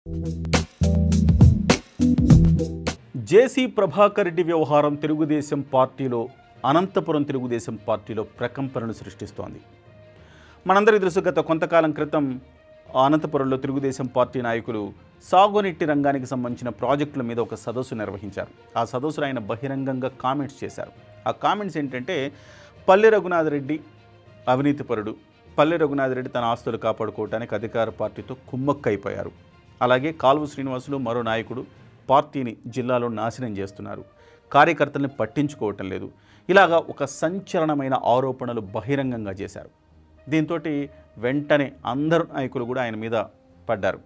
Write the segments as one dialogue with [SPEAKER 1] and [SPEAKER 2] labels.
[SPEAKER 1] జేసీ ప్రభాకర్ రెడ్డి వ్యవహారం తెలుగుదేశం పార్టీలో అనంతపురం తెలుగుదేశం పార్టీలో ప్రకంపనలు సృష్టిస్తోంది మనందరికీ తెలుసు గత కొంతకాలం క్రితం అనంతపురంలో తెలుగుదేశం పార్టీ నాయకులు సాగునీటి రంగానికి సంబంధించిన ప్రాజెక్టుల మీద ఒక సదస్సు నిర్వహించారు ఆ సదస్సులో ఆయన బహిరంగంగా కామెంట్స్ చేశారు ఆ కామెంట్స్ ఏంటంటే పల్లె రఘునాథ్ రెడ్డి అవినీతిపరుడు పల్లె రఘునాథ్ రెడ్డి తన ఆస్తులు కాపాడుకోవడానికి అధికార పార్టీతో కుమ్మక్కైపోయారు అలాగే కాలువ శ్రీనివాసులు మరో నాయకుడు పార్టీని జిల్లాలో నాశనం చేస్తున్నారు కార్యకర్తల్ని పట్టించుకోవటం లేదు ఇలాగా ఒక సంచలనమైన ఆరోపణలు బహిరంగంగా చేశారు దీంతో వెంటనే అందరు నాయకులు కూడా ఆయన మీద పడ్డారు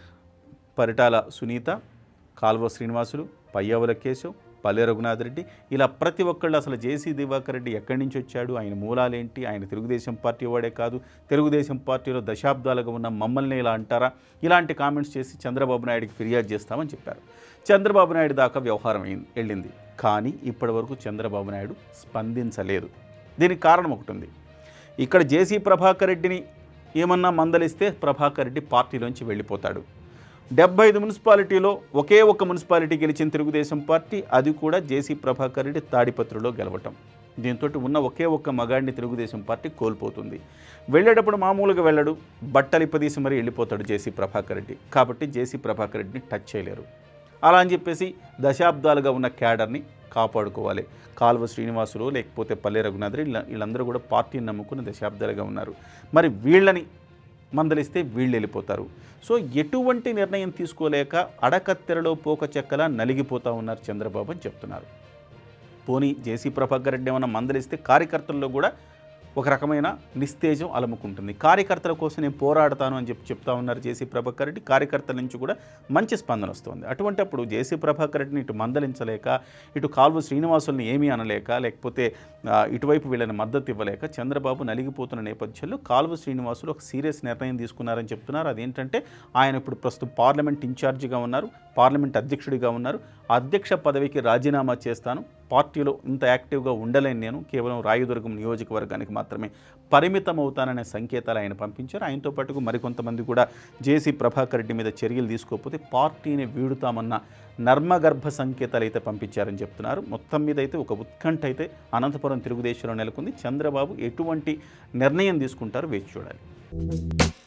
[SPEAKER 1] పరిటాల సునీత కాల్వ శ్రీనివాసులు పయ్యావుల కేశవ్ పల్లె రఘునాథ్ రెడ్డి ఇలా ప్రతి ఒక్కళ్ళు అసలు జేసీ దివాకర్ రెడ్డి ఎక్కడి నుంచి వచ్చాడు ఆయన మూలాలేంటి ఆయన తెలుగుదేశం పార్టీ వాడే కాదు తెలుగుదేశం పార్టీలో దశాబ్దాలుగా ఉన్న మమ్మల్ని ఇలా అంటారా ఇలాంటి కామెంట్స్ చేసి చంద్రబాబు నాయుడికి ఫిర్యాదు చేస్తామని చెప్పారు చంద్రబాబు నాయుడు దాకా వ్యవహారం అయింది వెళ్ళింది కానీ ఇప్పటివరకు చంద్రబాబు నాయుడు స్పందించలేదు దీనికి కారణం ఒకటి ఉంది ఇక్కడ జేసీ ప్రభాకర్ రెడ్డిని ఏమన్నా మందలిస్తే ప్రభాకర్ రెడ్డి పార్టీలోంచి వెళ్ళిపోతాడు డెబ్బై ఐదు మున్సిపాలిటీలో ఒకే ఒక్క మున్సిపాలిటీ గెలిచిన తెలుగుదేశం పార్టీ అది కూడా జేసీ ప్రభాకర్ రెడ్డి తాడిపత్రిలో గెలవటం దీంతో ఉన్న ఒకే ఒక్క మగాడిని తెలుగుదేశం పార్టీ కోల్పోతుంది వెళ్ళేటప్పుడు మామూలుగా వెళ్ళడు బట్టలు ఇప్పదీసి మరీ వెళ్ళిపోతాడు జేసీ ప్రభాకర్ రెడ్డి కాబట్టి జేసీ ప్రభాకర్ రెడ్డిని టచ్ చేయలేరు అలా అని చెప్పేసి దశాబ్దాలుగా ఉన్న క్యాడర్ని కాపాడుకోవాలి కాలువ శ్రీనివాసులు లేకపోతే పల్లె రఘునాథ్ రెడ్డి వీళ్ళ- వీళ్ళందరూ కూడా పార్టీని నమ్ముకుని దశాబ్దాలుగా ఉన్నారు మరి వీళ్ళని మందలిస్తే వీళ్ళు వెళ్ళిపోతారు సో ఎటువంటి నిర్ణయం తీసుకోలేక అడకత్తెరలో పోక చెక్కలా నలిగిపోతూ ఉన్నారు చంద్రబాబు అని చెప్తున్నారు పోనీ జేసీ ప్రభాకర్ రెడ్డి ఏమైనా మందలిస్తే కార్యకర్తల్లో కూడా ఒక రకమైన నిస్తేజం అలముకుంటుంది కార్యకర్తల కోసం నేను పోరాడతాను అని చెప్పి చెప్తా ఉన్నారు జేసీ ప్రభాకర్ రెడ్డి కార్యకర్తల నుంచి కూడా మంచి స్పందన వస్తుంది అటువంటి అప్పుడు జేసీ ప్రభాకర్ రెడ్డిని ఇటు మందలించలేక ఇటు కాల్వ శ్రీనివాసుల్ని ఏమీ అనలేక లేకపోతే ఆ, ఇటువైపు వీళ్ళని మద్దతు ఇవ్వలేక చంద్రబాబు నలిగిపోతున్న నేపథ్యంలో కాల్వ శ్రీనివాసులు ఒక సీరియస్ నిర్ణయం తీసుకున్నారని చెప్తున్నారు అదేంటంటే ఆయన ఇప్పుడు ప్రస్తుతం పార్లమెంట్ ఇన్ఛార్జిగా ఉన్నారు పార్లమెంట్ అధ్యక్షుడిగా ఉన్నారు అధ్యక్ష పదవికి రాజీనామా చేస్తాను పార్టీలో ఇంత యాక్టివ్గా ఉండలేను నేను కేవలం రాయదుర్గం నియోజకవర్గానికి మాత్రమే పరిమితం అవుతాననే సంకేతాలు ఆయన పంపించారు ఆయనతో పాటుకు మరికొంతమంది కూడా జేసీ ప్రభాకర్ రెడ్డి మీద చర్యలు తీసుకోకపోతే పార్టీని వీడుతామన్న నర్మగర్భ సంకేతాలు అయితే పంపించారని చెప్తున్నారు మొత్తం మీద అయితే ఒక ఉత్కంఠ అయితే అనంతపురం తెలుగుదేశంలో నెలకొంది చంద్రబాబు ఎటువంటి నిర్ణయం తీసుకుంటారో వేచి చూడాలి